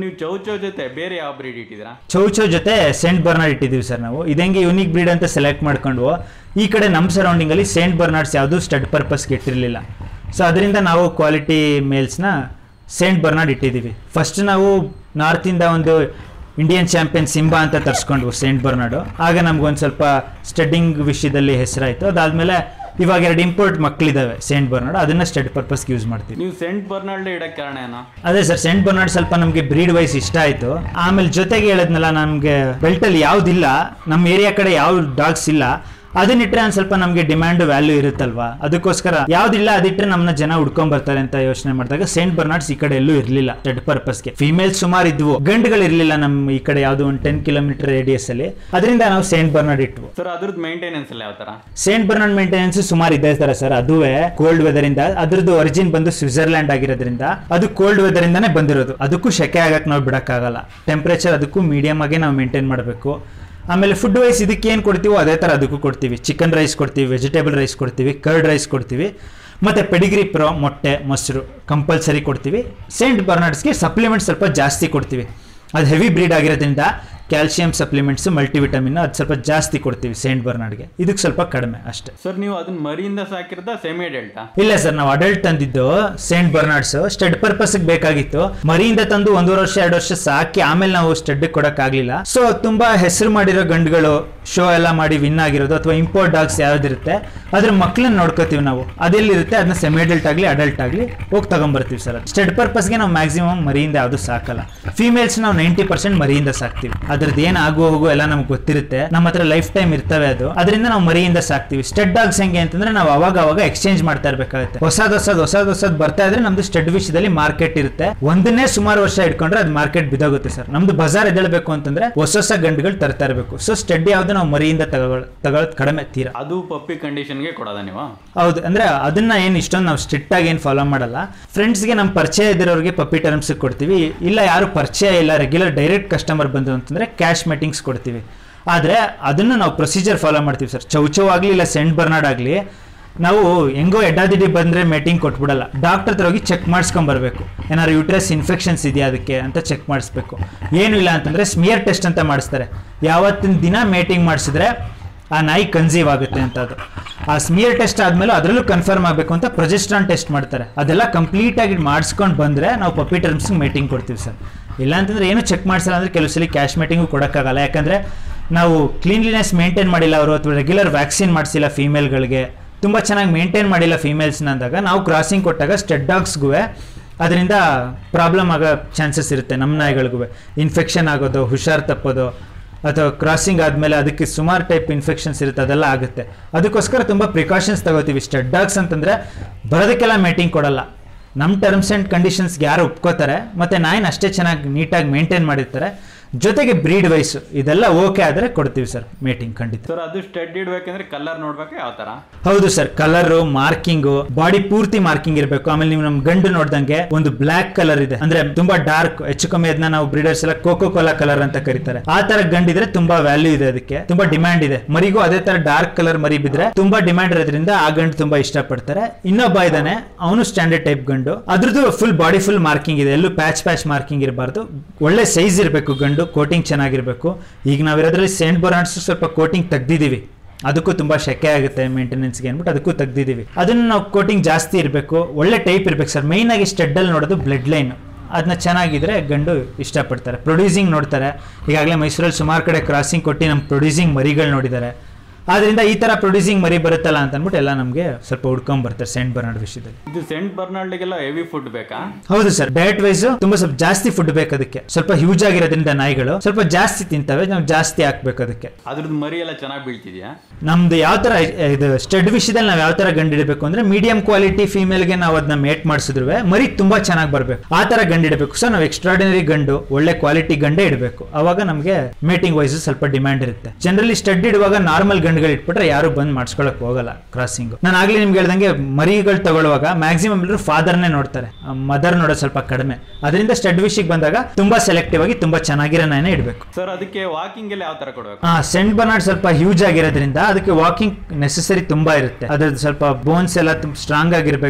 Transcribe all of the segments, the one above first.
ನೀವು ಚೌ ಚೌ ಜೊತೆ ಬೇರೆ ಯಾವ ಬ್ರೀಡ್ ಇಟ್ಟಿದ್ದೀರಾ ಚೌ ಚೌ ಜೊತೆ ಸೆಂಟ್ ಬರ್ನಾರ್ಡ್ ಇಟ್ಟಿದ್ದೀವಿ ಸರ್ ನಾವು ಇದಂಗೆ ಯುನಿಕ್ ಬ್ರೀಡ್ ಅಂತ ಸೆಲೆಕ್ಟ್ ಮಾಡ್ಕೊಂಡು ಈ ಕಡೆ ನಮ್ಮ ಸರೌಂಡಿಂಗಲ್ಲಿ ಸೆಂಟ್ ಬರ್ನಾರ್ಡ್ಸ್ ಯಾವುದೂ ಸ್ಟಡ್ ಪರ್ಪಸ್ಗೆ ಇಟ್ಟಿರಲಿಲ್ಲ ಸೊ ಅದರಿಂದ ನಾವು ಕ್ವಾಲಿಟಿ ಮೇಲ್ಸ್ನ ಸೆಂಟ್ ಬರ್ನಾರ್ಡ್ ಇಟ್ಟಿದ್ದೀವಿ ಫಸ್ಟ್ ನಾವು ನಾರ್ತಿಂದ ಒಂದು ಇಂಡಿಯನ್ ಚಾಂಪಿಯನ್ ಸಿಂಬಾ ಅಂತ ತರಿಸ್ಕೊಂಡ್ವು ಸೆಂಟ್ ಬರ್ನಾರ್ಡು ಆಗ ನಮ್ಗೊಂದು ಸ್ವಲ್ಪ ಸ್ಟಡ್ಡಿಂಗ್ ವಿಷಯದಲ್ಲಿ ಹೆಸರಾಯಿತು ಅದಾದಮೇಲೆ ಇವಾಗ ಎರಡು ಇಂಪೋರ್ಟ್ ಮಕ್ಕಳಿದ್ದಾವೆ ಸೆಂಟ್ ಬರ್ನಾರ್ಡ್ ಅದನ್ನು ಸ್ಟಡ್ ಪರ್ಪಸ್ಗೆ ಯೂಸ್ ಮಾಡ್ತೀವಿ ನೀವು ಸೆಂಟ್ ಬರ್ನಾಲ್ಡ್ ಇಡಕ್ಕೆ ಕಾರಣ ಏನೋ ಅದೇ ಸರ್ ಸೆಂಟ್ ಬರ್ನಾರ್ಡ್ ಸ್ವಲ್ಪ ನಮಗೆ ಬ್ರೀಡ್ ವೈಸ್ ಇಷ್ಟ ಆಯ್ತು ಆಮೇಲೆ ಜೊತೆಗೆ ಹೇಳಿದ್ನಲ್ಲ ನಮಗೆ ಬೆಲ್ಟಲ್ಲಿ ಯಾವ್ದಿಲ್ಲ ನಮ್ಮ ಏರಿಯಾ ಕಡೆ ಯಾವ ಡಾಗ್ಸ್ ಇಲ್ಲ ಅದನ್ನಿಟ್ರೆ ಒಂದು ಸ್ವಲ್ಪ ನಮಗೆ ಡಿಮ್ಯಾಂಡ್ ವ್ಯಾಲ್ಯೂ ಇರುತ್ತಲ್ವಾ ಅದಕ್ಕೋಸ್ಕರ ಯಾವ್ದಿಲ್ಲ ಅದಿಟ್ರೆ ನಮ್ಮನ್ನ ಜನ ಹುಡ್ಕೊಂಡ್ ಬರ್ತಾರೆ ಅಂತ ಯೋಚನೆ ಮಾಡಿದಾಗ ಸೆಂಟ್ ಬರ್ನಾರ್ಡ್ಸ್ ಈ ಕಡೆ ಎಲ್ಲೂ ಇರಲಿಲ್ಲ ಸ್ಟಡ್ ಪರ್ಪಸ್ಗೆ ಫಿಮೇಲ್ ಸುಮಾರು ಇದ್ವು ಗಂಡುಗಳು ಇರಲಿಲ್ಲ ನಮ್ಮ ಈ ಕಡೆ ಯಾವ್ದು ಒಂದು ಟೆನ್ ಕಿಲೋಮೀಟರ್ ರೇಡಿಯಸ್ ಅಲ್ಲಿ ಅದರಿಂದ ನಾವು ಸೆಂಟ್ ಬರ್ನಾರ್ಡ್ ಇಟ್ವು ಸರ್ ಅದ್ರದ್ದು ಮೇಂಟೆನೆನ್ಸ್ ಎಲ್ಲ ಯಾವ ಥರ ಸೇಂಟ್ ಬರ್ನಾರ್ಡ್ ಮೇಂಟೆನೆನ್ಸ್ ಸುಮಾರು ಇದೆ ತರ ಸರ್ ಅದುವೇ ಕೋಲ್ಡ್ ವೆದರ್ ಇಂದ ಅದ್ರದ್ದು ಒರಿಜಿನ್ ಬಂದು ಸ್ವಿಟ್ಜರ್ಲ್ಯಾಂಡ್ ಆಗಿರೋದ್ರಿಂದ ಅದು ಕೋಲ್ಡ್ ವೆದರ್ ಇಂದಾನೇ ಬಂದಿರೋದು ಅದಕ್ಕೂ ಶೆಕೆ ಆಗಕ್ ನಾವು ಬಿಡಕ್ಕಾಗಲ್ಲ ಟೆಂಪರೇಚರ್ ಅದಕ್ಕೂ ಮೀಡಿಯಂ ಆಗಿ ನಾವು ಮೇಂಟೈನ್ ಮಾಡಬೇಕು ಆಮೇಲೆ ಫುಡ್ ವೈಸ್ ಇದಕ್ಕೆ ಏನು ಕೊಡ್ತೀವೋ ಅದೇ ಥರ ಅದಕ್ಕೂ ಕೊಡ್ತೀವಿ ಚಿಕನ್ ರೈಸ್ ಕೊಡ್ತೀವಿ ವೆಜಿಟೇಬಲ್ ರೈಸ್ ಕೊಡ್ತೀವಿ ಕರ್ಡ್ ರೈಸ್ ಕೊಡ್ತೀವಿ ಮತ್ತು ಪೆಡಿಗ್ರಿ ಪ್ರೋ ಮೊಟ್ಟೆ ಮೊಸರು ಕಂಪಲ್ಸರಿ ಕೊಡ್ತೀವಿ ಸೇಂಟ್ ಬರ್ನಾರ್ಡ್ಸ್ಗೆ ಸಪ್ಲಿಮೆಂಟ್ ಸ್ವಲ್ಪ ಜಾಸ್ತಿ ಕೊಡ್ತೀವಿ ಅದು ಹೆವಿ ಬ್ರೀಡ್ ಆಗಿರೋದ್ರಿಂದ ಕ್ಯಾಲ್ಸಿಯಂ ಸಪ್ಲಿಮೆಂಟ್ಸ್ ಮಲ್ಟಿವಿಟಮಿನ್ ಅದು ಸ್ವಲ್ಪ ಜಾಸ್ತಿ ಕೊಡ್ತೀವಿ ಸೇಂಟ್ ಬರ್ನಾರ್ಡ್ಗೆ ಇದಕ್ಕೆ ಸ್ವಲ್ಪ ಕಡಿಮೆ ಅಷ್ಟೇ ಸರ್ ನೀವು ಅದನ್ನ ಮರಿಯಿಂದ ಸಾಕಿರೋದ ಸೆಮಿ ಡೆಲ್ಟಾ ಇಲ್ಲ ಸರ್ ನಾವು ಅಡಲ್ಟ್ ತಂದಿದ್ದು ಸೇಂಟ್ ಬರ್ನಾರ್ಡ್ಸ್ ಸ್ಟಡ್ ಪರ್ಪಸ್ಗೆ ಬೇಕಾಗಿತ್ತು ಮರಿಯಿಂದ ತಂದು ಒಂದೂವರೆ ವರ್ಷ ಎರಡು ವರ್ಷ ಸಾಕಿ ಆಮೇಲೆ ನಾವು ಸ್ಟಡ್ ಕೊಡಕ್ಕಾಗ್ಲಿಲ್ಲ ಸೊ ತುಂಬಾ ಹೆಸರು ಮಾಡಿರೋ ಗಂಡುಗಳು ಶೋ ಎಲ್ಲ ಮಾಡಿ ವಿನ್ ಆಗಿರೋದು ಅಥವಾ ಇಂಪೋರ್ಟ್ ಡಾಗ್ಸ್ ಯಾವ್ದಿರುತ್ತೆ ಅದ್ರ ಮಕ್ಳನ್ನ ನೋಡ್ಕೋತೀವಿ ನಾವು ಅದೆಲ್ಲಿರುತ್ತೆ ಅದನ್ನ ಸೆಮಿ ಅಡಲ್ಟ್ ಆಗಲಿ ಅಡಲ್ಟ್ ಆಗಲಿ ಹೋಗಿ ತಗೊಂಬರ್ತೀವಿ ಸರ್ ಸ್ಟಡ್ ಪರ್ಪಸ್ಗೆ ನಾವು ಮ್ಯಾಕ್ಸಿಮಮ್ ಮರಿಯಿಂದ ಯಾವುದು ಸಾಕಲ್ಲ ಫೀಮೇಲ್ಸ್ ನಾವು ನೈಂಟಿ ಪರ್ಸೆಂಟ್ ಮರಿಯಿಂದ ಸಾಕ್ತೀವಿ ಅದ್ರದ್ದು ಏನು ಆಗು ಹೋಗು ಎಲ್ಲ ನಮ್ಗೆ ಗೊತ್ತಿರುತ್ತೆ ನಮ್ಮ ಹತ್ರ ಲೈಫ್ ಟೈಮ್ ಇರ್ತವೆ ಅದು ಅದರಿಂದ ನಾವು ಮರಿಯಿಂದ ಸಾಕ್ತೀವಿ ಸ್ಟಡ್ ಡಾಗ್ಸ್ ಹೆಂಗೆ ಅಂತಂದ್ರೆ ನಾವು ಅವಾಗ ಅವಾಗ ಎಕ್ಸ್ಚೇಂಜ್ ಮಾಡ್ತಾ ಇರ್ಬೇಕಾಗುತ್ತೆ ಹೊಸದ್ ಹೊಸದ್ ಹೊಸದ್ ಹೊಸದ್ ಬರ್ತಾ ಇದ್ರೆ ನಮ್ದು ಸ್ಟಡ್ ವಿಷಯದಲ್ಲಿ ಮಾರ್ಕೆಟ್ ಇರುತ್ತೆ ಒಂದನ್ನೇ ಸುಮಾರು ವರ್ಷ ಇಟ್ಕೊಂಡ್ರೆ ಅದು ಮಾರ್ಕೆಟ್ ಬಿದೋಗುತ್ತೆ ಸರ್ ನಮ್ದು ಬಜಾರ್ ಎದ್ದೇಳಬೇಕು ಅಂತಂದ್ರೆ ಹೊಸ ಹೊಸ ಗಂಡುಗಳು ತರ್ತಾ ಇರಬೇಕು ಸೊ ಸ್ಟಡ್ ಯಾವ್ದು ನಾವು ಮರಿಯಿಂದ ತಗೊಳ್ ತಗೊಳ್ಳೋದು ಕಡಿಮೆ ತೀರಾ ಅದು ಪಪ್ಪಿ ಕಂಡೀಷನ್ಗೆ ಕೊಡೋದ ನೀವು ಹೌದು ಅಂದ್ರೆ ಅದನ್ನ ಏನು ಇಷ್ಟೊಂದು ನಾವು ಸ್ಟ್ರಿಕ್ಟ್ ಆಗಿ ಏನು ಫಾಲೋ ಮಾಡಲ್ಲ ಫ್ರೆಂಡ್ಸ್ಗೆ ನಮ್ಮ ಪರಿಚಯ ಇದ್ದಿರೋರಿಗೆ ಪಪ್ಪಿ ಟರ್ಮ್ಸ್ ಕೊಡ್ತೀವಿ ಇಲ್ಲ ಯಾರು ಪರಿಚಯ ಇಲ್ಲ ರೆಗ್ಯುಲರ್ ಡೈರೆಕ್ಟ್ ಕಸ್ಟಮರ್ ಬಂದು ಅಂತಂದ್ರೆ ಕ್ಯಾಶ್ ಮೀಟಿಂಗ್ಸ್ ಕೊಡ್ತೀವಿ ಆದರೆ ಅದನ್ನು ನಾವು ಪ್ರೊಸೀಜರ್ ಫಾಲೋ ಮಾಡ್ತೀವಿ ಸರ್ ಚೌಚೌ ಆಗಲಿ ಇಲ್ಲ ಸೆಂಟ್ ಬರ್ನಾಡ್ ಆಗಲಿ ನಾವು ಹೆಂಗೋ ಎಡ್ಡಾದಿಡ್ಡಿ ಬಂದರೆ ಮೀಟಿಂಗ್ ಕೊಟ್ಬಿಡಲ್ಲ ಡಾಕ್ಟರ್ ಹತ್ರ ಹೋಗಿ ಚೆಕ್ ಮಾಡಿಸ್ಕೊಂಬರ್ಬೇಕು ಏನಾದ್ರು ಯೂಟ್ರಸ್ ಇನ್ಫೆಕ್ಷನ್ಸ್ ಇದೆಯಾ ಅದಕ್ಕೆ ಅಂತ ಚೆಕ್ ಮಾಡಿಸ್ಬೇಕು ಏನೂ ಇಲ್ಲ ಅಂತಂದರೆ ಸ್ಮಿಯರ್ ಟೆಸ್ಟ್ ಅಂತ ಮಾಡಿಸ್ತಾರೆ ಯಾವತ್ತಿನ ದಿನ ಮೇಟಿಂಗ್ ಮಾಡಿಸಿದ್ರೆ ಆ ನಾಯಿ ಕನ್ಸೀವ್ ಆಗುತ್ತೆ ಅಂತ ಅದು ಆ ಸ್ಮಿಯರ್ ಟೆಸ್ಟ್ ಆದಮೇಲೆ ಅದರಲ್ಲೂ ಕನ್ಫರ್ಮ್ ಆಗಬೇಕು ಅಂತ ಪ್ರೊಜೆಸ್ಟ್ರಾನ್ ಟೆಸ್ಟ್ ಮಾಡ್ತಾರೆ ಅದೆಲ್ಲ ಕಂಪ್ಲೀಟಾಗಿ ಮಾಡಿಸ್ಕೊಂಡು ಬಂದರೆ ನಾವು ಪಪ್ಪಿ ಟರ್ಮ್ಸ್ಗೆ ಮೀಟಿಂಗ್ ಕೊಡ್ತೀವಿ ಸರ್ ಇಲ್ಲ ಅಂತಂದ್ರೆ ಏನು ಚೆಕ್ ಮಾಡಿಸಲ್ಲ ಅಂದರೆ ಕೆಲವು ಸಲ ಕ್ಯಾಶ್ ಮೀಟಿಂಗು ಕೊಡೋಕ್ಕಾಗಲ್ಲ ಯಾಕಂದರೆ ನಾವು ಕ್ಲೀನ್ಲಿನೆಸ್ ಮೇಂಟೈನ್ ಮಾಡಿಲ್ಲ ಅವರು ಅಥವಾ ರೆಗ್ಯುಲರ್ ವ್ಯಾಕ್ಸಿನ್ ಮಾಡಿಸಿಲ್ಲ ಫೀಮೇಲ್ಗಳಿಗೆ ತುಂಬ ಚೆನ್ನಾಗಿ ಮೇಂಟೈನ್ ಮಾಡಿಲ್ಲ ಫೀಮೇಲ್ಸ್ನ ಅಂದಾಗ ನಾವು ಕ್ರಾಸಿಂಗ್ ಕೊಟ್ಟಾಗ ಸ್ಟೆಡ್ ಡಾಗ್ಸ್ಗೂ ಅದರಿಂದ ಪ್ರಾಬ್ಲಮ್ ಆಗೋ ಚಾನ್ಸಸ್ ಇರುತ್ತೆ ನಮ್ಮ ನಾಯಿಗಳಿಗೂ ಇನ್ಫೆಕ್ಷನ್ ಆಗೋದು ಹುಷಾರು ತಪ್ಪೋದು ಅಥವಾ ಕ್ರಾಸಿಂಗ್ ಆದಮೇಲೆ ಅದಕ್ಕೆ ಸುಮಾರು ಟೈಪ್ ಇನ್ಫೆಕ್ಷನ್ಸ್ ಇರುತ್ತೆ ಅದೆಲ್ಲ ಆಗುತ್ತೆ ಅದಕ್ಕೋಸ್ಕರ ತುಂಬ ಪ್ರಿಕಾಷನ್ಸ್ ತಗೋತೀವಿ ಸ್ಟೆಡ್ ಡಾಗ್ಸ್ ಅಂತಂದರೆ ಬರೋದಕ್ಕೆಲ್ಲ ಮೇಟಿಂಗ್ ಕೊಡಲ್ಲ ನಮ್ಮ ಟರ್ಮ್ಸ್ ಆ್ಯಂಡ್ ಕಂಡೀಷನ್ಸ್ಗೆ ಯಾರು ಒಪ್ಕೋತಾರೆ ಮತ್ತು ನಾಯಿನ ಅಷ್ಟೇ ಚೆನ್ನಾಗಿ ನೀಟಾಗಿ ಮೇಂಟೈನ್ ಮಾಡಿರ್ತಾರೆ ಜೊತೆಗೆ ಬ್ರೀಡ್ ವೈಸು ಇದೆಲ್ಲ ಓಕೆ ಆದರೆ ಕೊಡ್ತೀವಿ ಸರ್ ಮೇಟಿಂಗ್ ಖಂಡಿತ ಸರ್ ಅದು ಸ್ಟಡ್ ಇಡ್ಬೇಕಂದ್ರೆ ಕಲರ್ ನೋಡ್ಬೇಕು ಯಾವ ಥರ ಹೌದು ಸರ್ ಕಲರ್ ಮಾರ್ಕಿಂಗು ಬಾಡಿ ಪೂರ್ತಿ ಮಾರ್ಕಿಂಗ್ ಇರಬೇಕು ಆಮೇಲೆ ನೀವು ನಮ್ ಗಂಡು ನೋಡ್ದಂಗೆ ಒಂದು ಬ್ಲಾಕ್ ಕಲರ್ ಇದೆ ಅಂದ್ರೆ ತುಂಬಾ ಡಾರ್ಕ್ ಹೆಚ್ಚು ಕಮ್ಮಿ ಅದನ್ನ ನಾವು ಬ್ರೀಡರ್ಸ್ ಎಲ್ಲ ಕೋಕೋ ಕೋಲಾ ಕಲರ್ ಅಂತ ಕರೀತಾರೆ ಆ ತರ ಗಂಡಿದ್ರೆ ತುಂಬಾ ವ್ಯಾಲ್ಯೂ ಇದೆ ಅದಕ್ಕೆ ತುಂಬಾ ಡಿಮ್ಯಾಂಡ್ ಇದೆ ಮರಿಗೂ ಅದೇ ತರ ಡಾರ್ಕ್ ಕಲರ್ ಮರಿ ಬಿದ್ರೆ ತುಂಬಾ ಡಿಮ್ಯಾಂಡ್ ಇರೋದ್ರಿಂದ ಆ ಗಂಡು ತುಂಬಾ ಇಷ್ಟಪಡ್ತಾರೆ ಇನ್ನೊಬ್ಬ ಇದ್ದಾನೆ ಅವನು ಸ್ಟ್ಯಾಂಡರ್ಡ್ ಟೈಪ್ ಗಂಡು ಅದ್ರದ್ದು ಫುಲ್ ಬಾಡಿ ಫುಲ್ ಮಾರ್ಕಿಂಗ್ ಇದೆ ಎಲ್ಲೂ ಪ್ಯಾಚ್ ಪ್ಯಾಚ್ ಮಾರ್ಕಿಂಗ್ ಇರಬಾರ್ದು ಒಳ್ಳೆ ಸೈಜ್ ಇರಬೇಕು ಗಂಡು ಕೋಟಿಂಗ್ ಚೆನ್ನಾಗಿರ್ಬೇಕು ಈಗ ನಾವಿರೋದ್ರಲ್ಲಿ ಸೆಂಟ್ ಬೊರಾನ್ಸ್ ಸ್ವಲ್ಪ ಕೋಟಿಂಗ್ ತೆಗ್ದಿದೀವಿ ಅದಕ್ಕೂ ತುಂಬಾ ಶೆಕೆ ಆಗುತ್ತೆ ಮೇಂಟೆನೆನ್ಸ್ಗೆ ಅಂದ್ಬಿಟ್ಟು ಅದಕ್ಕೂ ತೆಗ್ದಿದ್ದೀವಿ ಅದನ್ನು ನಾವು ಕೋಟಿಂಗ್ ಜಾಸ್ತಿ ಇರಬೇಕು ಒಳ್ಳೆ ಟೈಪ್ ಇರಬೇಕು ಸರ್ ಮೈನ್ ಆಗಿ ಸ್ಟೆಡ್ಡಲ್ಲಿ ನೋಡೋದು ಬ್ಲಡ್ ಲೈನ್ ಅದನ್ನ ಚೆನ್ನಾಗಿದ್ರೆ ಗಂಡು ಇಷ್ಟಪಡ್ತಾರೆ ಪ್ರೊಡ್ಯೂಸಿಂಗ್ ನೋಡ್ತಾರೆ ಈಗಾಗಲೇ ಮೈಸೂರಲ್ಲಿ ಸುಮಾರು ಕಡೆ ಕ್ರಾಸಿಂಗ್ ಕೊಟ್ಟು ನಮ್ಮ ಪ್ರೊಡ್ಯೂಸಿಂಗ್ ಮರಿಗಳು ನೋಡಿದ್ದಾರೆ ಆದ್ರಿಂದ ಈ ತರ ಪ್ರೊಡ್ಯೂಸಿಂಗ್ ಮರಿ ಬರುತ್ತಲ್ಲ ಅಂತ ಅಂದ್ಬಿಟ್ಟು ಎಲ್ಲ ನಮಗೆ ಸ್ವಲ್ಪ ಹುಡ್ಕೊಂಡ್ ಬರ್ತಾರೆ ಸೆಂಟ್ ಬರ್ನಾಡ್ ವಿಷಯದಲ್ಲಿ ಇದು ಸೆಂಟ್ ಬರ್ನಾಲ್ಡ್ಗೆಲ್ಲ ಹೆವಿ ಫುಡ್ ಬೇಕಾ ಹೌದು ಸರ್ ಡಯಟ್ ವೈಸ್ ತುಂಬಾ ಸ್ವಲ್ಪ ಜಾಸ್ತಿ ಫುಡ್ ಬೇಕು ಅದಕ್ಕೆ ಸ್ವಲ್ಪ ಹ್ಯೂಜ್ ಆಗಿರೋದ್ರಿಂದ ನಾಯಿಗಳು ಸ್ವಲ್ಪ ಜಾಸ್ತಿ ತಿಂತವೆ ನಾವು ಜಾಸ್ತಿ ಹಾಕ್ಬೇಕು ಅದಕ್ಕೆ ಅದ್ರದ್ದು ಮರಿ ಎಲ್ಲ ಚೆನ್ನಾಗಿ ಬೀಳ್ತಿದ್ಯಾ ನಮ್ದು ಯಾವ ತರ ಇದು ಸ್ಟಡ್ ವಿಷಯದಲ್ಲಿ ನಾವು ಯಾವ ತರ ಗಂಡಿಡಬೇಕು ಅಂದ್ರೆ ಮೀಡಿಯಂ ಕ್ವಾಲಿಟಿ ಫೀಮೇಲ್ಗೆ ನಾವು ಅದನ್ನ ಮೇಟ್ ಮಾಡಿಸಿದ್ರು ಮರಿ ತುಂಬಾ ಚೆನ್ನಾಗಿ ಬರಬೇಕು ಆ ತರ ಗಂಡಿಡಬೇಕು ಸೊ ನಾವು ಎಕ್ಸ್ಟ್ರಾಡಿನರಿ ಗಂಡು ಒಳ್ಳೆ ಕ್ವಾಲಿಟಿ ಗಂಡೇ ಇಡಬೇಕು ಅವಾಗ ನಮಗೆ ಮೇಟಿಂಗ್ ವೈಸ್ ಸ್ವಲ್ಪ ಡಿಮ್ಯಾಂಡ್ ಇರುತ್ತೆ ಜನರಲಿ ಸ್ಟಡ್ ಇಡುವಾಗ ನಾರ್ಮಲ್ ಗಂಡುಗಳು ಇಟ್ಬಿಟ್ರೆ ಯಾರು ಬಂದ್ ಮಾಡಿಸ್ಕೊಳಕ್ ಹೋಗಲ್ಲ ಕ್ರಾಸಿಂಗ್ ನಾನು ಆಗ್ಲೇ ನಿಮ್ಗೆ ಹೇಳ್ದಂಗೆ ಮರಿಗಳು ತಗೊಳ್ಳುವಾಗ ಮ್ಯಾಕ್ಸಿಮಮ್ ಎಲ್ಲರೂ ಫಾದರ್ನೇ ನೋಡ್ತಾರೆ ಮದರ್ ನೋಡೋದು ಸ್ವಲ್ಪ ಕಡಿಮೆ ಅದರಿಂದ ಸ್ಟಡ್ ವಿಷಯಕ್ಕೆ ಬಂದಾಗ ತುಂಬಾ ಸೆಲೆಕ್ಟಿವ್ ಆಗಿ ತುಂಬಾ ಚೆನ್ನಾಗಿರೋ ನಾಯಿನೇ ಇಡಬೇಕು ಸರ್ ಅದಕ್ಕೆ ವಾಕಿಂಗ್ ಎಲ್ಲ ಯಾವ ತರ ಕೊಡ್ಬೇಕು ಆ ಸೆಂಟ್ ಬರ್ನಾರ್ಡ್ ಸ್ವಲ್ಪ ಹ್ಯೂಜ್ ಆಗಿರೋದ್ರಿಂದ ಅದಕ್ಕೆ ವಾಕಿಂಗ್ ನೆಸೆಸರಿ ತುಂಬಾ ಇರುತ್ತೆ ಅದ್ರದ್ದು ಸ್ವಲ್ಪ ಬೋನ್ಸ್ ಎಲ್ಲ ಸ್ಟ್ರಾಂಗ್ ಆಗಿರ್ಬೇಕು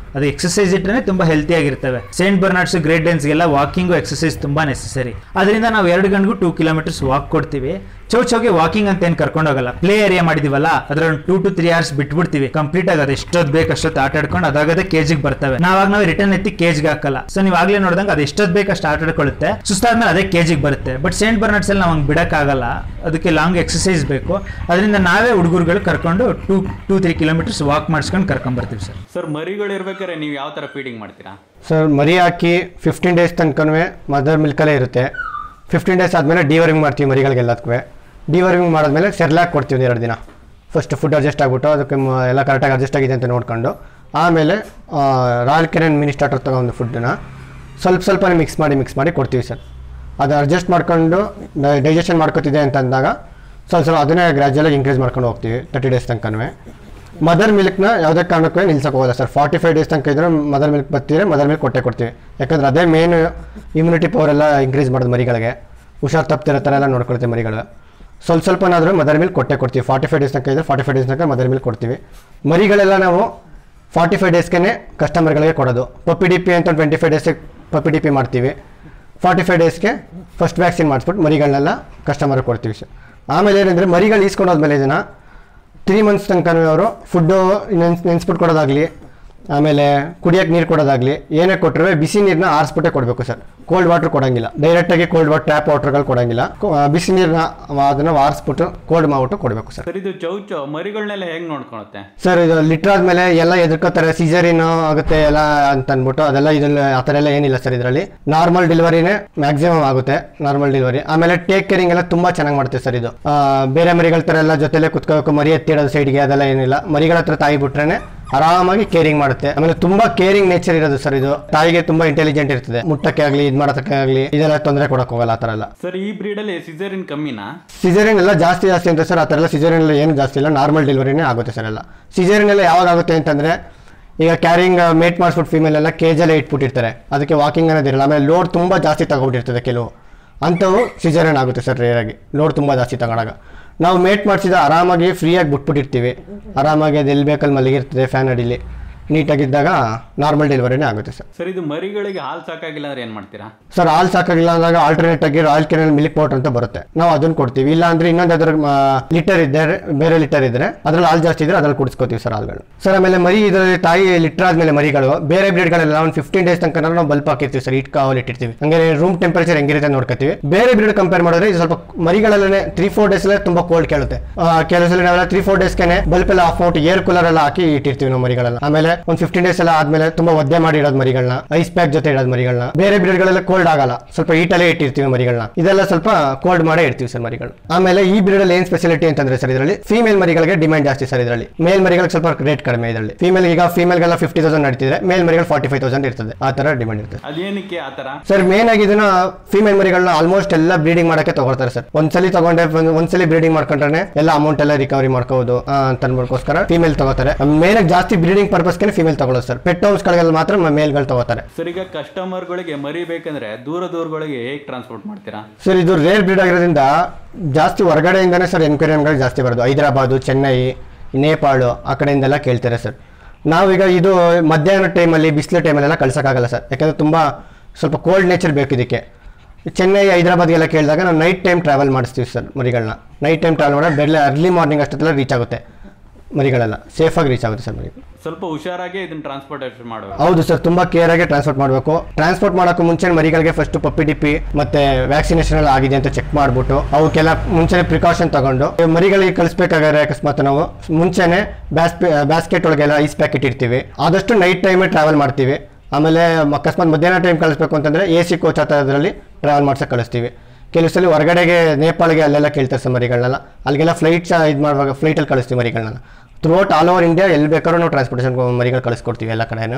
ಅದು ಎಕ್ಸಸೈಸ್ ಇಟ್ಟರೆ ತುಂಬ ಹೆಲ್ತಿ ಆಗಿರ್ತವೆ ಸೇಂಟ್ ಬರ್ನಾರ್ಡ್ಸ್ ಗ್ರೇಟ್ ಡೆನ್ಸ್ಗೆಲ್ಲ ವಾಕಿಂಗು ಎಕ್ಸಸೈಸ್ ತುಂಬ ನೆಸಸರಿ ಅದರಿಂದ ನಾವು ಎರಡು ಗಂಟೆಗೂ ಟೂ ಕಿಲೋಮೀಟರ್ಸ್ ವಾಕ್ ಕೊಡ್ತೀವಿ ಚೌ ಚೌಗೆ ವಾಕಿಂಗ್ ಅಂತ ಏನು ಕರ್ಕೊಂಡು ಹೋಗಲ್ಲ ಪ್ಲೇ ಏರಿಯಾ ಮಾಡಿದೀವಲ್ಲ ಅದ್ರ ಟೂ ಟು ತ್ರೀ ಅವರ್ಸ್ ಬಿಟ್ಬಿಡ್ತೀವಿ ಕಂಪ್ಲೀಟ್ ಆಗಿ ಅದು ಎಷ್ಟೊತ್ತು ಬೇಕು ಅಷ್ಟೊತ್ತು ಆಟ ಆಡ್ಕೊಂಡು ಅದಾಗದೆ ಕೇಜಿಗೆ ಬರ್ತವೆ ನಾವಾಗ ನಾವು ರಿಟರ್ನ್ ಎತ್ತಿ ಕೇಜ್ಗೆ ಹಾಕಲ್ಲ ಸೊ ನೀವು ಆಗ್ಲೇ ನೋಡಿದಂಗೆ ಅದು ಎಷ್ಟೊತ್ತು ಬೇಕು ಅಷ್ಟು ಆಟ ಆಡ್ಕೊಳ್ಳುತ್ತೆ ಸುಸ್ತಾದ್ಮೇಲೆ ಅದೇ ಕೇಜಿಗೆ ಬರುತ್ತೆ ಬಟ್ ಸೇಂಟ್ ಬರ್ನಾರ್ಡ್ಸ್ ಅಲ್ಲಿ ನಾವು ಹಂಗೆ ಬಿಡಕ್ಕಾಗಲ್ಲ ಅದಕ್ಕೆ ಲಾಂಗ್ ಎಕ್ಸಸೈಸ್ ಬೇಕು ಅದರಿಂದ ನಾವೇ ಹುಡುಗರುಗಳು ಕರ್ಕೊಂಡು two to three kilometres walk ಮಾಡಿಸ್ಕೊಂಡು ಕರ್ಕೊಂಡ್ ಬರ್ತೀವಿ ಸರ್ ಸರ್ ಮರಿಗಳು ಇರ್ಬೇಕಾದ್ರೆ ನೀವು ಯಾವ ಥರ ಫೀಡಿಂಗ್ ಮಾಡ್ತೀರಾ ಸರ್ ಮರಿ ಹಾಕಿ ಫಿಫ್ಟೀನ್ ಡೇಸ್ ತನಕನೂ ಮದರ್ ಮಿಲ್ಕಲ್ಲೇ ಇರುತ್ತೆ ಫಿಫ್ಟೀನ್ ಡೇಸ್ ಆದಮೇಲೆ ಡಿವರ್ಮಿಂಗ್ ಮಾಡ್ತೀವಿ ಮರಿಗಳಿಗೆಲ್ಲದಕ್ಕೂ ಡಿವರ್ಮಿಂಗ್ ಮಾಡಿದ್ಮೇಲೆ ಸೆರ್ಲಾಕ್ ಕೊಡ್ತೀವಿ ಒಂದು ಎರಡು ದಿನ ಫಸ್ಟ್ ಫುಡ್ ಅಡ್ಜಸ್ಟ್ ಆಗ್ಬಿಟ್ಟು ಅದಕ್ಕೆ ಮ- ಎಲ್ಲ ಕರೆಕ್ಟಾಗಿ ಅಡ್ಜಸ್ಟ್ ಆಗಿದೆ ಅಂತ ನೋಡ್ಕೊಂಡು ಆಮೇಲೆ ರಾಯಲ್ ಕೆರೆನ್ ಮಿನಿ ಸ್ಟಾರ್ಟರ್ ತಗೊಂಡು ಫುಡ್ಡನ್ನ ಸ್ವಲ್ಪ ಸ್ವಲ್ಪನೇ ಮಿಕ್ಸ್ ಮಾಡಿ ಮಿಕ್ಸ್ ಮಾಡಿ ಕೊಡ್ತೀವಿ ಸರ್ ಅದು ಅಡ್ಜಸ್ಟ್ ಮಾಡ್ಕೊಂಡು ಡೈಜೆಷನ್ ಮಾಡ್ಕೊತಿದೆ ಅಂತ ಅಂದಾಗ ಸ್ವಲ್ಪ ಸ್ವಲ್ಪ ಅದನ್ನೇ ಗ್ರ್ಯಾಜುಯಲಾಗಿ ಇನ್ಕ್ರೀಸ್ ಮಾಡ್ಕೊಂಡು ಹೋಗ್ತೀವಿ ತರ್ಟಿ ಡೇಸ್ ತನಕನೂ ಮದರ್ ಮಿಲ್ಕ್ನ ಯಾವುದೇ ಕಾರಣಕ್ಕೂ ನಿಲ್ಸಕ್ಕೆ ಹೋಗಲ್ಲ ಸರ್ ಫಾರ್ಟಿ ಫೈವ್ ಡೇಸ್ ತನಕ ಇದ್ರೆ ಮದರ್ ಮಿಲ್ಕ್ ಬರ್ತಿದ್ರೆ ಮದರ್ ಮಿಲ್ಕ್ ಕೊಟ್ಟೆ ಕೊಡ್ತೀವಿ ಯಾಕಂದ್ರೆ ಅದೇ ಮೇನ್ ಇಮ್ಯುನಿಟಿ ಪವರ್ ಎಲ್ಲ ಇನ್ಕ್ರೀಸ್ ಮಾಡೋದು ಮರಿಗಳಿಗೆ ಹುಷಾರು ತಪ್ತಿರೋ ಥರ ಎಲ್ಲ ನೋಡ್ಕೊಳ್ತೀವಿ ಮರಿಗಳು ಸ್ವಲ್ಪ ಸ್ವಲ್ಪನಾದರೂ ಮದರ್ ಮಿಲ್ಕ್ ಕೊಟ್ಟೆ ಕೊಡ್ತೀವಿ ಫಾರ್ಟಿ ಫೈವ್ ಡೇಸ್ ತನಕ ಇದ್ರೆ ಫಾರ್ಟಿ ಫೈವ್ ಡೇಸ್ ತನಕ ಮದರ್ ಮಿಲ್ಕ್ ಕೊಡ್ತೀವಿ ಮರಿಗಳೆಲ್ಲ ನಾವು ಫಾರ್ಟಿ ಫೈವ್ ಡೇಸ್ಗೆ ಕಸ್ಟಮರ್ಗಳಿಗೆ ಕೊಡೋದು ಪಪ್ಪಿ ಡಿ ಪಿ ಅಂತ ಟ್ವೆಂಟಿ ಫೈವ್ ಡೇಸಿಗೆ ಪಪ್ಪಿ ಡಿ ಪಿ ಮಾಡ್ತೀವಿ ಫಾರ್ಟಿ ಫೈವ್ ಡೇಸ್ಗೆ ಫಸ್ಟ್ ವ್ಯಾಕ್ಸಿನ್ ಮಾಡಿಸ್ಬಿಟ್ಟು ಮರಿಗಳನ್ನೆಲ್ಲ ಕಸ್ಟಮರ್ಗೆ ಕೊಡ್ತೀವಿ ಸರ್ ಆಮೇಲೆ ಏನಂದರೆ ಮರಿಗಳು ಈಸ್ಕೊಂಡು ಹೋದ್ಮೇಲೆ ಇದನ್ನು ತ್ರೀ ಮಂತ್ಸ್ ತನಕ ಅವರು ಫುಡ್ಡು ನೆನ್ಸ್ ನೆನ್ಸ್ಬಿಟ್ಟು ಕೊಡೋದಾಗಲಿ ಆಮೇಲೆ ಕುಡಿಯೋಕ್ಕೆ ನೀರು ಕೊಡೋದಾಗಲಿ ಏನೇ ಕೊಟ್ಟರೆ ಬಿಸಿ ನೀರನ್ನ ಆರಿಸ್ಬಿಟ್ಟೆ ಕೊಡಬೇಕು ಸರ್ ಕೋಲ್ಡ್ ವಾಟರ್ ಕೊಡೋಂಗಿಲ್ಲ ಡೈರೆಕ್ಟಾಗಿ ಕೋಲ್ಡ್ ವಾಟರ್ ಟ್ಯಾಪ್ ವಾಟರ್ಗಳು ಕೊಡೋಂಗಿಲ್ಲ ಕೊ- ಆ, ಬಿಸಿ ನೀರನ್ನ ಅದನ್ನು ಆರಿಸ್ಬಿಟ್ಟು ಕೋಲ್ಡ್ ಮಾಡ್ಬಿಟ್ಟು ಕೊಡಬೇಕು ಸರ್ ಸರ್ ಇದು ಚೌಚು ಮರಿಗಳನ್ನೆಲ್ಲ ಹೆಂಗ್ ನೋಡ್ಕೊಳುತ್ತೆ ಸರ್ ಇದು ಲಿಟ್ರ್ ಆದ್ಮೇಲೆ ಎಲ್ಲ ಎದುರ್ಕೋತಾರೆ ಸಿಸರಿನ್ ಆಗುತ್ತೆ ಎಲ್ಲ ಅಂತ ಅಂದ್ಬಿಟ್ಟು ಅದೆಲ್ಲ ಇದ್ರಲ್ಲಿ ಆ ಥರ ಎಲ್ಲ ಏನಿಲ್ಲ ಸರ್ ಇದರಲ್ಲಿ ನಾರ್ಮಲ್ ಡೆಲಿವರಿನೇ ಮ್ಯಾಕ್ಸಿಮಮ್ ಆಗುತ್ತೆ ನಾರ್ಮಲ್ ಡೆಲಿವರಿ ಆಮೇಲೆ ಟೇಕ್ ಕೇರಿಂಗ್ ಎಲ್ಲ ತುಂಬಾ ಚೆನ್ನಾಗಿ ಮಾಡುತ್ತೆ ಸರ್ ಇದು ಆ, ಬೇರೆ ಮರಿಗಳ ಥರ ಎಲ್ಲ ಜೊತೆಲೆ ಕುತ್ಕೋಬೇಕು ಮರಿ ಎತ್ತಿಡೋದು ಸೈಡ್ಗೆ ಅದೆಲ್ಲ ಏನಿಲ್ಲ ಮರಿಗಳ ಹತ್ರ ತಾಯಿ ಬಿಟ್ರೇನೆ ಆರಾಮಾಗಿ ಕೇರಿಂಗ್ ಮಾಡುತ್ತೆ ಆಮೇಲೆ ತುಂಬಾ ಕೇರಿಂಗ್ ನೇಚರ್ ಇರೋದು ಸರ್ ಇದು ತಾಯಿಗೆ ತುಂಬಾ ಇಂಟೆಲಿಜೆಂಟ್ ಇರ್ತದೆ ಮುಟ್ಟಕ್ಕೆ ಆಗಲಿ ಇದು ಮಾಡೋದಕ್ಕೆ ಆಗಲಿ ಇದೆಲ್ಲ ತೊಂದರೆ ಕೊಡಕ್ಕೆ ಹೋಗಲ್ಲ ಆ ಥರ ಎಲ್ಲ ಸರ್ ಈ ಬ್ರೀಡಲ್ಲಿ ಸಿಸರಿನ್ ಕಮ್ಮಿನಾ ಸಿಜರಿನ್ ಎಲ್ಲ ಜಾಸ್ತಿ ಜಾಸ್ತಿ ಅಂತ ಸರ್ ಆ ಥರ ಎಲ್ಲ ಸಿಜರಿನ್ ಎಲ್ಲ ಏನು ಜಾಸ್ತಿ ಇಲ್ಲ ನಾರ್ಮಲ್ ಡೆಲಿವರಿನೇ ಆಗುತ್ತೆ ಸರ್ ಎಲ್ಲ ಸಿಜರಿನ್ ಎಲ್ಲ ಯಾವಾಗ ಆಗುತ್ತೆ ಅಂತಂದರೆ ಈಗ ಕ್ಯಾರಿಂಗ್ ಮೇಟ್ ಮಾಡಿಸ್ಬಿಟ್ಟು ಫೀಮೇಲ್ ಎಲ್ಲ ಕೇಜಲ್ಲೇ ಇಟ್ಬಿಟ್ಟಿರ್ತಾರೆ ಅದಕ್ಕೆ ವಾಕಿಂಗ್ ಅನ್ನೋದಿರಲ್ಲ ಆಮೇಲೆ ಲೋಡ್ ತುಂಬ ಜಾಸ್ತಿ ತಗೊಬಿಟ್ಟಿರ್ತದೆ ಕೆಲವು ಅಂಥವು ಸಿಜರಿನ್ ಆಗುತ್ತೆ ಸರ್ ರೇರಾಗಿ ಲೋಡ್ ತುಂಬ ಜಾಸ್ತಿ ತಗೊಂಡಾಗ ನಾವು ಮೇಟ್ ಮಾಡಿಸಿದ ಆರಾಮಾಗಿ ಫ್ರೀಯಾಗಿ ಬಿಟ್ಬಿಟ್ಟಿರ್ತೀವಿ ಆರಾಮಾಗಿ ಅದು ಎಲ್ಲಿ ಬೇಕಲ್ಲಿ ಮಲಗಿರ್ತದೆ ಫ್ಯಾನ್ ಅಡಿಲಿ ನೀಟಾಗಿದ್ದಾಗ ನಾರ್ಮಲ್ ಡೆಲಿವರಿನೇ ಆಗುತ್ತೆ ಸರ್ ಸರ್ ಇದು ಮರಿಗಳಿಗೆ ಹಾಲು ಸಾಕಾಗಿಲ್ಲ ಅಂದ್ರೆ ಏನ್ ಮಾಡ್ತೀರಾ ಸರ್ ಹಾಲು ಸಾಕಾಗಿಲ್ಲ ಅಂದಾಗ ಆಲ್ಟರ್ನೇಟ್ ಆಗಿ ರಾಯಲ್ ಕೆನಲ್ ಮಿಲ್ಕ್ ಪೌಡರ್ ಅಂತ ಬರುತ್ತೆ ನಾವು ಅದನ್ನ ಕೊಡ್ತೀವಿ ಇಲ್ಲ ಅಂದ್ರೆ ಇನ್ನೊಂದು ಅದ್ರ ಲೀಟರ್ ಇದ್ದರೆ ಬೇರೆ ಲೀಟರ್ ಇದ್ರೆ ಅದ್ರಲ್ಲಿ ಹಾಲು ಜಾಸ್ತಿ ಇದ್ರೆ ಅದ್ರಲ್ಲಿ ಕುಡಿಸ್ಕೋತೀವಿ ಸರ್ ಹಾಲ್ಗಳು ಸರ್ ಆಮೇಲೆ ಮರಿ ಇದರಲ್ಲಿ ತಾಯಿ ಲಿಟರ್ ಆದ್ಮೇಲೆ ಮರಿಗಳು ಬೇರೆ ಬ್ರೀಡ್ಗಳೆಲ್ಲ ಒಂದು ಫಿಫ್ಟೀನ್ ಡೇಸ್ ತನಕ ನಾವು ಬಲ್ಪ್ ಹಾಕಿರ್ತೀವಿ ಸರ್ ಇಟ್ ಕಾವಲ್ ಇಟ್ಟಿರ್ತೀವಿ ಹಂಗೆ ರೂಮ್ ಟೆಂಪರೇಚರ್ ಹೆಂಗಿರುತ್ತೆ ನೋಡ್ಕೊತೀವಿ ಬೇರೆ ಬ್ರೀಡ್ ಕಂಪೇರ್ ಮಾಡಿದ್ರೆ ಇದು ಸ್ವಲ್ಪ ಮರಿಗಳಲ್ಲೇ ತ್ರೀ ಫೋರ್ ಡೇಸ್ ತುಂಬಾ ಕೋಲ್ಡ್ ಕೇಳುತ್ತೆ ಆ, ಕೆಲವು ಸಲ ನಾವೆಲ್ಲ ತ್ರೀ ಫೋರ್ ಡೇಸ್ಗೆ ಬಲ್ಪ್ ಎಲ್ಲ ಆಫ್ ಮಾಡ್ಬಿಟ್ಟು ಏರ್ ಕೂಲರ್ ಎಲ್ಲ ಹಾಕಿ ಇಟ್ಟಿರ್ತೀವಿ ನಾವು ಮರಿಗಳೆಲ್ಲ ಆಮೇಲೆ ಒಂದು ಫಿಫ್ಟೀನ್ ಡೇಸ್ ಎಲ್ಲ ಆದ್ಮೇಲೆ ತುಂಬಾ ಒದ್ದೆ ಮಾಡಿ ಇಡೋದು ಮರಿಗಳನ್ನ ಐಸ್ ಪ್ಯಾಕ್ ಜೊತೆ ಇಡೋದು ಮರಿಗಳನ್ನ ಬೇರೆ ಬ್ರೀಡ್ಗಳೆಲ್ಲ ಕೋಲ್ಡ್ ಆಗಲ್ಲ ಸ್ವಲ್ಪ ಈಟಲ್ಲೇ ಇಟ್ಟಿರ್ತೀವಿ ಮರಿಗಳನ್ನ ಇದೆಲ್ಲ ಸ್ವಲ್ಪ ಕೋಲ್ಡ್ ಮಾಡೇ ಇಡ್ತೀವಿ ಸರ್ ಮರಿಗಳು ಆಮೇಲೆ ಈ ಬ್ರೀಡ್ ಅಲ್ಲಿ ಏನ್ ಸ್ಪೆಷಾಲಿಟಿ ಅಂತಂದ್ರೆ ಸರ್ ಇದರಲ್ಲಿ ಫೀಮೇಲ್ ಮರಿಗಳಿಗೆ ಡಿಮ್ಯಾಂಡ್ ಜಾಸ್ತಿ ಸರ್ ಇದರಲ್ಲಿ ಮೇಲ್ ಮರಿಗಳಿಗೆ ಸ್ವಲ್ಪ ರೇಟ್ ಕಡಿಮೆ ಇದರಲ್ಲಿ ಫೀಮೇಲ್ ಈಗ ಫೀಮೇಲ್ಗೆಲ್ಲ ಫಿಫ್ಟಿ ತೌಸಂಡ್ ನಡೀತಿದ್ರೆ ಮೇಲ್ ಮರಿಗಳು ಫಾರ್ಟಿ ಫೈವ್ ತೌಸಂಡ್ ಇರ್ತದೆ ಆ ತರ ಡಿಮ್ಯಾಂಡ್ ಇರ್ತದೆ ಅದೇನಕ್ಕೆ ಆ ಥರ ಸರ್ ಮೇನ್ ಆಗಿ ಇದನ್ನ ಫೀಮೇಲ್ ಮರಿಗಳನ್ನ ಆಲ್ಮೋಸ್ಟ್ ಎಲ್ಲ ಬ್ರೀಡಿಂಗ್ ಮಾಡಕ್ಕೆ ತಗೊಳ್ತಾರೆ ಸರ್ ಒಂದ್ಸಲಿ ತಗೊಂಡೆ ಒಂದ್- ಒಂದ್ಸಲಿ ಬ್ರೀಡಿಂಗ್ ಮಾಡ್ಕೊಂಡ್ರೆ ಎಲ್ಲ ಅಮೌಂಟ್ ಎಲ್ಲ ರಿಕವರಿ ಮಾಡ್ಕೋಬಹುದು ಆ, ಅಂತ ಅನ್ಬೋದಕ್ಕೋಸ್ಕರ ಫೀಮೇಲ್ ತಗೋತಾರೆ ಮೇನ್ ಆಗಿ ಜಾಸ್ತಿ ಬ್ರೀಡಿಂಗ್ ಪರ್ಪಸ್ಗೆ ಫೀಮೇಲ್ ತಗೊಳ್ಳೋದು ಸರ್ ಪೆಟ್ ಗಳಿಗೆ ಮಾತ್ರ ಮೇಲ್ಗಳು ತಗೋತಾರೆ ಸರ್ ಈಗ ಕಸ್ಟಮರ್ಗಳಿಗೆ ಮರಿ ಬೇಕಂದ್ರೆ ದೂರ ದೂರಗಳಿಗೆ ಹೇಗೆ ಟ್ರಾನ್ಸ್ಪೋರ್ಟ್ ಮಾಡ್ತೀರಾ ಸರ್ ಇದು ರೇರ್ ಬ್ರೀಡ್ ಆಗಿರೋದ್ರಿಂದ ಜಾಸ್ತಿ ಹೊರಗಡೆಯಿಂದನೇ ಸರ್ ಎನ್ಕ್ವೈರಿಗಳು ಜಾಸ್ತಿ ಬರೋದು ಹೈದರಾಬಾದು ಚೆನ್ನೈ ನೇಪಾಳು ಆ ಕಡೆಯಿಂದೆಲ್ಲ ಕೇಳ್ತಾರೆ ಸರ್ ನಾವೀಗ ಇದು ಮಧ್ಯಾಹ್ನ ಟೈಮಲ್ಲಿ ಬಿಸಿಲು ಟೈಮಲ್ಲೆಲ್ಲ ಕಳ್ಸೋಕ್ಕಾಗಲ್ಲ ಸರ್ ಯಾಕಂದರೆ ತುಂಬ ಸ್ವಲ್ಪ ಕೋಲ್ಡ್ ನೇಚರ್ ಬೇಕು ಇದಕ್ಕೆ ಚೆನ್ನೈ ಹೈದರಾಬಾದ್ಗೆಲ್ಲ ಕೇಳಿದಾಗ ನಾವು ನೈಟ್ ಟೈಮ್ ಟ್ರಾವೆಲ್ ಮಾಡಿಸ್ತೀವಿ ಸರ್ ಮರಿಗಳನ್ನ ನೈಟ್ ಟೈಮ್ ಟ್ರಾವೆಲ್ ಮಾಡಿದ್ರೆ ಬೆಳಗ್ಗೆ ಅರ್ಲಿ ಮಾರ್ನಿಂಗ್ ಅಷ್ಟೊತ್ತೆಲ್ಲ ರೀಚ್ ಆಗುತ್ತೆ ಮರಿಗಳೆಲ್ಲ ಸೇಫಾಗಿ ರೀಚ್ ಆಗುತ್ತೆ ಸರ್ ಮರಿಗಳು ಸ್ವಲ್ಪ ಹುಷಾರಾಗಿ ಇದನ್ನ ಟ್ರಾನ್ಸ್ಪೋರ್ಟೇಷನ್ ಮಾಡಬೇಕು ಹೌದು ಸರ್ ತುಂಬಾ ಕೇರ್ ಆಗಿ ಟ್ರಾನ್ಸ್ಪೋರ್ಟ್ ಮಾಡಬೇಕು ಟ್ರಾನ್ಸ್ಪೋರ್ಟ್ ಮಾಡೋಕ್ಕೂ ಮುಂಚೆ ಮರಿಗಳಿಗೆ ಫಸ್ಟ್ ಪಪ್ಪಿ ಡಿಪಿ ಮತ್ತೆ ವ್ಯಾಕ್ಸಿನೇಷನ್ ಎಲ್ಲ ಆಗಿದೆ ಅಂತ ಚೆಕ್ ಮಾಡ್ಬಿಟ್ಟು ಅವಕ್ಕೆಲ್ಲ ಮುಂಚೆನೆ ಪ್ರಿಕಾಷನ್ ತಗೊಂಡು ಮರಿಗಳಿಗೆ ಕಳಿಸ್ಬೇಕಾದ್ರೆ ಅಕಸ್ಮಾತ್ ನಾವು ಮುಂಚೆನೆ ಬ್ಯಾಸ್ ಬ್ಯಾಸ್ಕೆಟ್ ಒಳಗೆಲ್ಲ ಐಸ್ ಪ್ಯಾಕೆಟ್ ಇಡ್ತೀವಿ ಆದಷ್ಟು ನೈಟ್ ಟೈಮೇ ಟ್ರಾವೆಲ್ ಮಾಡ್ತೀವಿ ಆಮೇಲೆ ಮ- ಅಕಸ್ಮಾತ್ ಮಧ್ಯಾಹ್ನ ಟೈಮ್ ಕಳಿಸ್ಬೇಕು ಅಂತಂದ್ರೆ ಎ ಸಿ ಕೋಚ್ ಆ ಥರದ್ರಲ್ಲಿ ಟ್ರಾವೆಲ್ ಮಾಡ್ಸಕ್ಕೆ ಕಳಿಸ್ತೀವಿ ಕೆಲವು ಸಲ ಹೊರಗಡೆಗೆ ನೇಪಾಳಿಗೆ ಅಲ್ಲೆಲ್ಲ ಕೇಳ್ತಾರೆ ಸರ್ ಮರಿಗಳನ್ನೆಲ್ಲ ಅಲ್ಲಿಗೆಲ್ಲ ಫ್ಲೈಟ್ ಇದು ಮಾಡುವಾಗ ಫ್ಲೈಟಲ್ಲಿ ಕಳಿಸ್ತೀವಿ ಮರಿಗಳನ್ನ ಥ್ರೂಔಟ್ ಆಲ್ ಓವರ್ ಇಂಡಿಯಾ ಎಲ್ಲಿ ಬೇಕಾದ್ರೂ ನಾವು ಟ್ರಾನ್ಸ್ಪೋರ್ಟೇಷನ್ ಮರಿಗಳು ಕಳಿಸ್ಕೊಡ್ತೀವಿ ಎಲ್ಲ ಕಡೆನೂ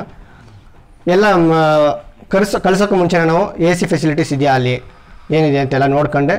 ಎಲ್ಲ ಕಳಿಸೋ ಕಳ್ಸೋಕ್ಕೂ ಮುಂಚೆ ನಾವು ಎ ಸಿ ಫೆಸಿಲಿಟೀಸ್ ಇದೆಯಾ ಅಲ್ಲಿ ಏನಿದೆ ಅಂತೆಲ್ಲ ನೋಡ್ಕೊಂಡೆ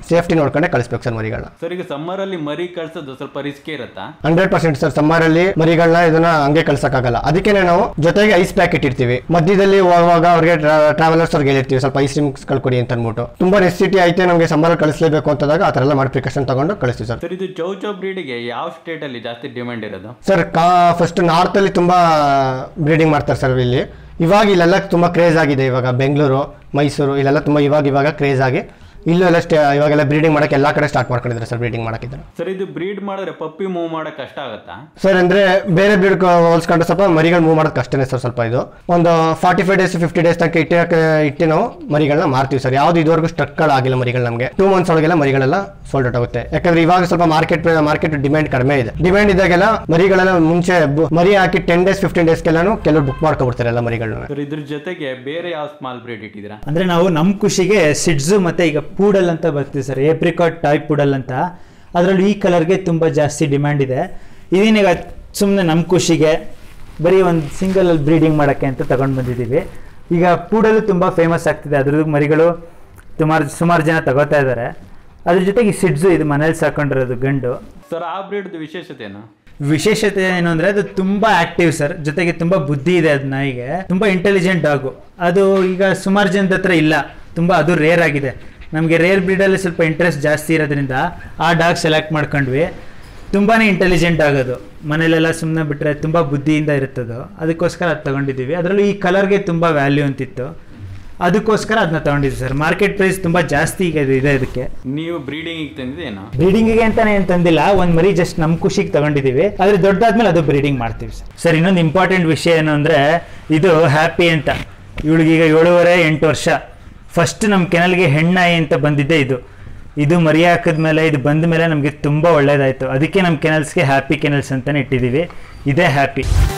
ಸೇಫ್ಟಿ ನೋಡ್ಕೊಂಡೆ ಕಳಿಸ್ಬೇಕು ಸರ್ ಮರಿಗಳನ್ನ ಸರ್ ಈಗ ಸಮ್ಮರಲ್ಲಿ ಮರಿ ಕಳ್ಸೋದು ಸ್ವಲ್ಪ ರಿಸ್ಕಿ ಇರುತ್ತಾ ಹಂಡ್ರೆಡ್ ಪರ್ಸೆಂಟ್ ಸರ್ ಸಮ್ಮರಲ್ಲಿ ಮರಿಗಳನ್ನ ಇದನ್ನ ಹಂಗೆ ಕಳ್ಸಕ್ಕಾಗಲ್ಲ ಅದಕ್ಕೆ ನಾವು ಜೊತೆಗೆ ಐಸ್ ಪ್ಯಾಕೆಟ್ ಇರ್ತೀವಿ ಮಧ್ಯದಲ್ಲಿ ಹೋಗುವಾಗ ಅವ್ರಿಗೆ ಟ್ರಾವೆಲರ್ಸ್ ಅವ್ರಿಗೆ ಹೇಳಿರ್ತೀವಿ ಸ್ವಲ್ಪ ಐಸ್ ಡ್ರಿಂಕ್ಸ್ ಕಳ್ಕೊಡಿ ಅಂತ ಅಂದ್ಬಿಟ್ಟು ತುಂಬಾ ನೆಸಿಟಿ ಐತೆ ನಮಗೆ ಸಮ್ಮರ್ ಕಳಿಸ್ಲೇಬೇಕು ಅಂತದಾಗ ಆ ಥರ ಎಲ್ಲ ಮಾಡಿ ಪ್ರಿಕಾಷನ್ ತಗೊಂಡು ಕಳಿಸ್ತೀವಿ ಸರ್ ಸರ್ ಇದು ಚೌ ಚೌ ಬ್ರೀಡಿಗೆ ಯಾವ ಸ್ಟೇಟಲ್ಲಿ ಜಾಸ್ತಿ ಡಿಮ್ಯಾಂಡ್ ಇರೋದು ಸರ್ ಕಾ ಫಸ್ಟ್ ನಾರ್ತಲ್ಲಿ ತುಂಬ ಬ್ರೀಡಿಂಗ್ ಮಾಡ್ತಾರೆ ಸರ್ ಇಲ್ಲಿ ಇವಾಗ ಇಲ್ಲೆಲ್ಲ ತುಂಬ ಕ್ರೇಜ್ ಆಗಿದೆ ಇವಾಗ ಬೆಂಗಳೂರು ಮೈಸೂರು ಇಲ್ಲೆಲ್ಲ ತುಂಬ ಇವಾಗ ಇವಾಗ ಕ್ರೇಜ್ ಆಗಿ ಇಲ್ಲೂ ಎಲ್ಲ ಸ್ಟೇ ಇವಾಗೆಲ್ಲ ಬ್ರೀಡಿಂಗ್ ಮಾಡೋಕ್ಕೆ ಎಲ್ಲ ಕಡೆ ಸ್ಟಾರ್ಟ್ ಮಾಡ್ಕೊಂಡಿದ್ದಾರೆ ಸರ್ ಬ್ರೀಡಿಂಗ್ ಮಾಡೋಕ್ಕಿದ್ದಾರೆ ಸರ್ ಇದು ಬ್ರೀಡ್ ಮಾಡಿದ್ರೆ ಪಪ್ಪಿ ಮೂವ್ ಮಾಡಕ್ ಕಷ್ಟ ಆಗುತ್ತಾ ಸರ್ ಅಂದರೆ ಬೇರೆ ಬ್ರೀಡ್ ಹೋಲ್ಸ್ಕೊಂಡು ಸ್ವಲ್ಪ ಮರಿಗಳು ಮೂವ್ ಮಾಡೋದು ಕಷ್ಟನೇ ಸರ್ ಸ್ವಲ್ಪ ಇದು ಒಂದು forty five days fifty days ತನಕ ಇಟ್ಟಕ್ಕೆ ಇಟ್ಟು ನಾವು ಮರಿಗಳನ್ನ ಮಾರ್ತೀವಿ ಸರ್ ಯಾವುದು ಇದುವರೆಗೂ ಸ್ಟ್ರಕ್ಗಳಾಗಿಲ್ಲ ಮರಿಗಳು ನಮಗೆ ಟೂ ಮಂತ್ಸ್ ಒಳಗೆಲ್ಲ ಮರಿಗಳೆಲ್ಲ ಸೋಲ್ಡ್ ಔಟ್ ಆಗುತ್ತೆ ಯಾಕಂದ್ರೆ ಇವಾಗ ಸ್ವಲ್ಪ ಮಾರ್ಕೆಟ್ ಮಾರ್ಕೆಟ್ ಡಿಮ್ಯಾಂಡ್ ಕಡಿಮೆ ಇದೆ ಡಿಮ್ಯಾಂಡ್ ಇದ್ದಾಗೆಲ್ಲ ಮರಿಗಳೆಲ್ಲ ಮುಂಚೆ ಬು- ಮರಿ ಹಾಕಿ ಟೆನ್ ಡೇಸ್ ಫಿಫ್ಟೀನ್ ಡೇಸ್ಗೆಲ್ಲಾನು ಕೆಲವರು ಬುಕ್ ಮಾಡ್ಕೊಬಿಡ್ತಾರೆ ಎಲ್ಲ ಮರಿಗಳನ್ನ ಸರ್ ಇದ್ರ ಜೊತೆಗೆ ಬೇರೆ ಯಾವ ಸ್ಮಾಲ್ ಬ್ರೀಡ್ ಇಟ್ಟಿದ್ದೀರಾ ಅಂದರೆ ನಾವು ನಮ್ಮ ಖುಷಿಗೆ ಸಿಡ್ಸು ಮತ್ತು ಈಗ ಪೂಡಲ್ ಅಂತ ಬರ್ತೀವಿ ಸರ್ ಏಪ್ರಿಕಾಟ್ ಟೈಪ್ ಪೂಡಲ್ ಅಂತ ಅದರಲ್ಲಿ ಈ ಕಲರ್ಗೆ ತುಂಬ ಜಾಸ್ತಿ ಡಿಮ್ಯಾಂಡ್ ಇದೆ ಇದೀನೀಗ ಸುಮ್ಮನೆ ನಮ್ಮ ಖುಷಿಗೆ ಬರೀ ಒಂದು ಸಿಂಗಲಲ್ಲಿ ಬ್ರೀಡಿಂಗ್ ಮಾಡೋಕ್ಕೆ ಅಂತ ತಗೊಂಡು ಬಂದಿದ್ದೀವಿ ಈಗ ಪೂಡಲು ತುಂಬ ಫೇಮಸ್ ಆಗ್ತಿದೆ ಅದ್ರದ್ದು ಮರಿಗಳು ಸುಮಾರು ಸುಮಾರು ಜನ ತಗೋತಾ ಇದ್ದಾರೆ ಅದ್ರ ಜೊತೆಗೆ ಈ ಸಿಡ್ಸು ಇದು ಮನೇಲಿ ಸಾಕೊಂಡಿರೋದು ಗಂಡು ಸರ್ ಆ ಬ್ರೀಡ್ದು ವಿಶೇಷತೆ ಏನು ವಿಶೇಷತೆ ಏನು ಅಂದ್ರೆ ಅದು ತುಂಬಾ ಆಕ್ಟಿವ್ ಸರ್ ಜೊತೆಗೆ ತುಂಬಾ ಬುದ್ಧಿ ಇದೆ ಅದು ನಾಯಿಗೆ ತುಂಬಾ ಇಂಟೆಲಿಜೆಂಟ್ ಡಾಗು ಅದು ಈಗ ಸುಮಾರು ಜನದ ಹತ್ರ ಇಲ್ಲ ತುಂಬಾ ಅದು ರೇರ್ ಆಗಿದೆ ನಮಗೆ ರೇರ್ ಬ್ರೀಡಲ್ಲಿ ಸ್ವಲ್ಪ ಇಂಟ್ರೆಸ್ಟ್ ಜಾಸ್ತಿ ಇರೋದ್ರಿಂದ ಆ ಡಾಗ್ ಸೆಲೆಕ್ಟ್ ಮಾಡ್ಕೊಂಡ್ವಿ ತುಂಬಾ ಇಂಟೆಲಿಜೆಂಟ್ ಆಗೋದು ಮನೇಲೆಲ್ಲ ಸುಮ್ಮನೆ ಬಿಟ್ಟರೆ ತುಂಬ ಬುದ್ಧಿಯಿಂದ ಇರುತ್ತದು ಅದಕ್ಕೋಸ್ಕರ ಅದು ತಗೊಂಡಿದ್ದೀವಿ ಅದರಲ್ಲೂ ಈ ಕಲರ್ಗೆ ತುಂಬ ವ್ಯಾಲ್ಯೂ ಅಂತಿತ್ತು ಅದಕ್ಕೋಸ್ಕರ ಅದನ್ನ ತಗೊಂಡಿದ್ವಿ ಸರ್ ಮಾರ್ಕೆಟ್ ಪ್ರೈಸ್ ತುಂಬ ಜಾಸ್ತಿ ಈಗ ಇದು ಇದೆ ಇದಕ್ಕೆ ನೀವು ಬ್ರೀಡಿಂಗ್ ತಂದಿದ್ದೇನು ಬ್ರೀಡಿಂಗಿಗೆ ಅಂತಾನೆ ಏನ್ ತಂದಿಲ್ಲ ಒಂದ್ ಮರಿ ಜಸ್ಟ್ ನಮ್ ಖುಷಿಗೆ ತಗೊಂಡಿದೀವಿ ಆದ್ರೆ ದೊಡ್ಡದಾದ್ಮೇಲೆ ಅದು ಬ್ರೀಡಿಂಗ್ ಮಾಡ್ತೀವಿ ಸರ್ ಸರ್ ಇನ್ನೊಂದು ಇಂಪಾರ್ಟೆಂಟ್ ವಿಷಯ ಏನು ಅಂದ್ರೆ ಇದು ಹ್ಯಾಪಿ ಅಂತ ಇವಳಿಗೀಗ ಏಳುವರೆ ಎಂಟು ವರ್ಷ ಫಸ್ಟ್ ನಮ್ಮ ಕೆನಲ್ಗೆ ಹೆಣ್ಣಾಯಿ ಅಂತ ಬಂದಿದ್ದೆ ಇದು ಇದು ಮರಿ ಹಾಕಿದ್ಮೇಲೆ ಇದು ಬಂದ ಮೇಲೆ ನಮಗೆ ತುಂಬ ಒಳ್ಳೇದಾಯ್ತು ಅದಕ್ಕೆ ನಮ್ಮ ಕೆನಲ್ಸ್ಗೆ ಹ್ಯಾಪಿ ಕೆನಲ್ಸ್ ಅಂತಾನೆ ಇಟ್ಟಿದ್ದೀವಿ ಇದೇ ಹ್ಯಾಪಿ